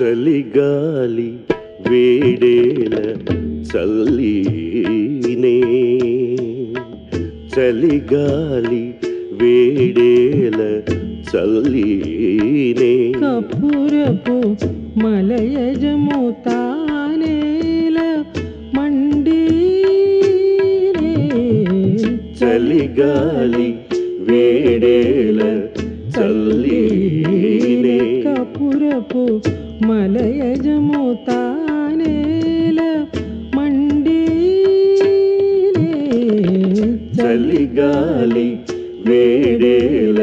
చలిగాలి వేడేల చల్లీనే చలిగాలి వేడేల చల్లీనే కపురపు మలయజము తానేల మండి చలిగాలి వేడేల చల్లీనే కపురపు మలయజము తానేల మండి చలిగాలి వేడేల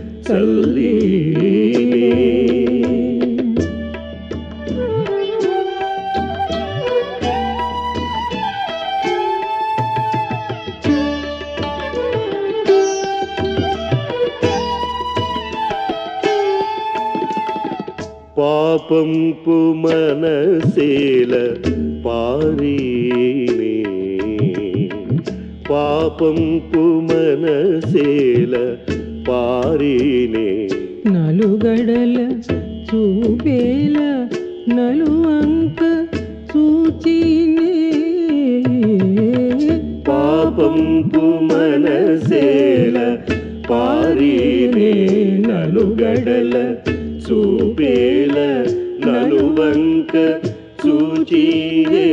చల్లీనే పాపంపు మనసేల పారీనే పాపంపు మనసేల పారీనే నలుగడల చూపేల నలువంక చూచినే పాపంపు మనసేల పారీనే నలుగడల చూపేల నలువంక చూచీనే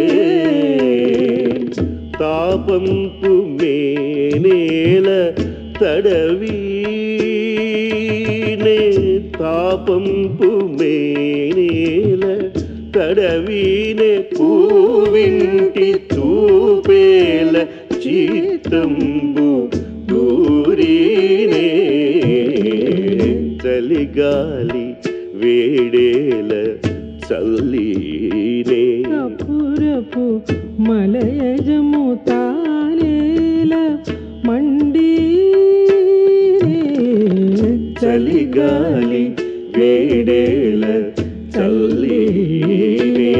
తాపంపు మేనేల తడవీనే తాపంపు మేనేల తడవీనే పూవింటి చూపేల చిత్తంబు దూరీనే చలిగాలి వేడేల చల్లీనే కపురపు మలయజము తానేల మండి చలిగాలి వేడేల చల్లీనే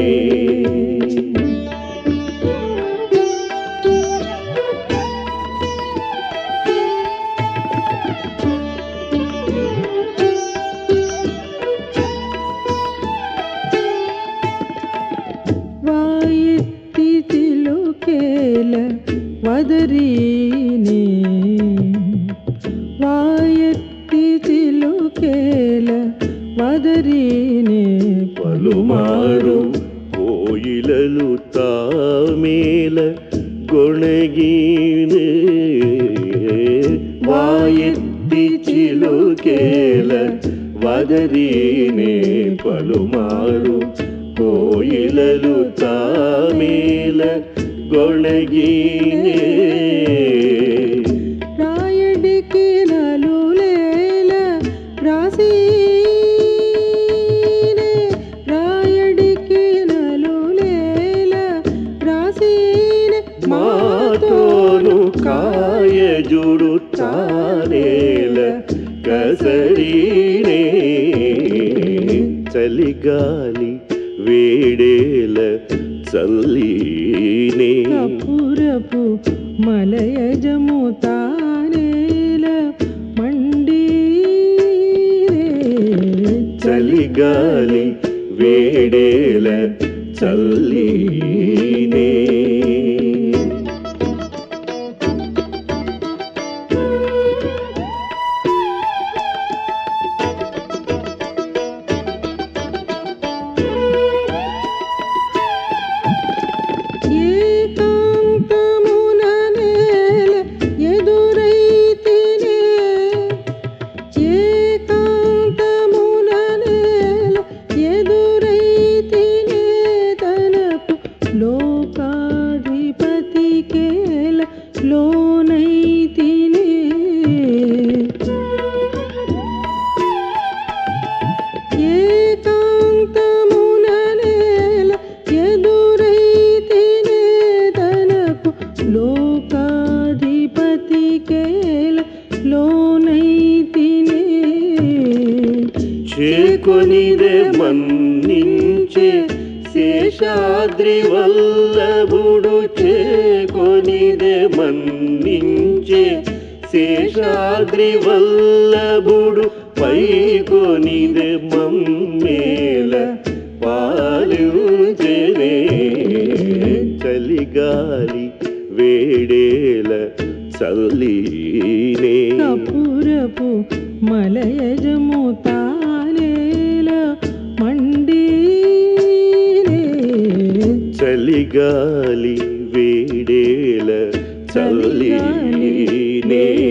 వాయెత్తి తిలుకేల వదరీనే వాయెత్తి తిలుకేల వదరీనే పలుమారు కోయిలలు తామేల గొణగీనే వాయెత్తి చిలుకేల వదరీనే పలుమారు కోయిలలు తామేల గొణగీనే రాయడికి నలులేల రాసీనే రాయడికి నలులేల రాసీనే మాతోను కాయజుడు తానేల కసరీనే చలిగాలి వేడేల చల్లీనే కపురపు మలయజము తానేల మండి చలిగాలి వేడేల చల్లీనే ఏకాంతమున నేల ఎదురైతినే ఏకాంతమున నేల ఎదురైతినే తనకు లోకాధిపతికేల లోనైతినే ఏకాంతమున నేల ఎదురైతినే తనకు లోకాధిపతికేల లోనైతినే చేకొనిదే మన్నించే శేషాద్రి వల్లభుడు చేకొనిదే మన్నించే శేషాద్రి వల్లభుడు పైకొనిదే మమ్మేల పాలించేనే చలిగాలి వేడేల చల్లీనే కపురపు మలయజము తానేల మండీనే చలిగాలి వేడేల చల్లీనే